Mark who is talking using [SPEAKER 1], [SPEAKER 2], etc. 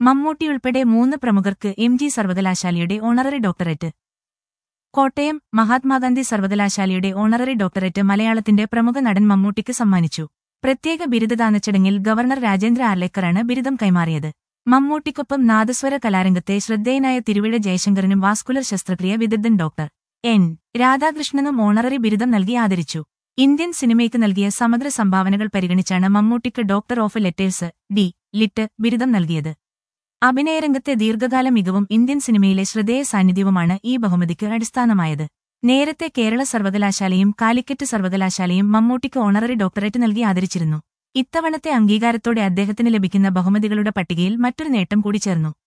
[SPEAKER 1] മമ്മൂട്ടിയുൾപ്പെടെ മൂന്ന് പ്രമുഖർക്ക് M G സർവകലാശാലയുടെ ഓണററി ഡോക്ടറേറ്റ് കോട്ടയം മഹാത്മാഗാന്ധി സർവകലാശാലയുടെ ഓണററി ഡോക്ടറേറ്റ് മലയാളത്തിന്റെ പ്രമുഖ നടൻ മമ്മൂട്ടിക്ക് സമ്മാനിച്ചു പ്രത്യേക ബിരുദദാന ചടങ്ങിൽ ഗവർണർ രാജേന്ദ്ര ആർലേക്കറാണ് ബിരുദം കൈമാറിയത് മമ്മൂട്ടിക്കൊപ്പം നാദസ്വര കലാരംഗത്തെ ശ്രദ്ധേയനായ തിരുവിഴ ജയശങ്കറിനും വാസ്കുലർ ശസ്ത്രക്രിയ വിദഗ്ധൻ ഡോക്ടർ എൻ രാധാകൃഷ്ണനും ഓണററി ബിരുദം നൽകി ആദരിച്ചു ഇന്ത്യൻ സിനിമയ്ക്ക് നൽകിയ സമഗ്ര സംഭാവനകൾ പരിഗണിച്ചാണ് മമ്മൂട്ടിക്ക് doctor of letters D Litt ബിരുദം നൽകിയത് അഭിനയരംഗത്തെ ദീർഘകാല മികവും ഇന്ത്യൻ സിനിമയിലെ ശ്രദ്ധേയ സാന്നിധ്യവുമാണ് ഈ ബഹുമതിക്ക് അടിസ്ഥാനമായത് നേരത്തെ കേരള സർവകലാശാലയും കാലിക്കറ്റ് സർവകലാശാലയും മമ്മൂട്ടിക്ക് ഓണററി ഡോക്ടറേറ്റ് നൽകി ആദരിച്ചിരുന്നു ഇത്തവണത്തെ അംഗീകാരത്തോടെ അദ്ദേഹത്തിന് ലഭിക്കുന്ന ബഹുമതികളുടെ പട്ടികയിൽ മറ്റൊരു നേട്ടം കൂടി ചേർന്നു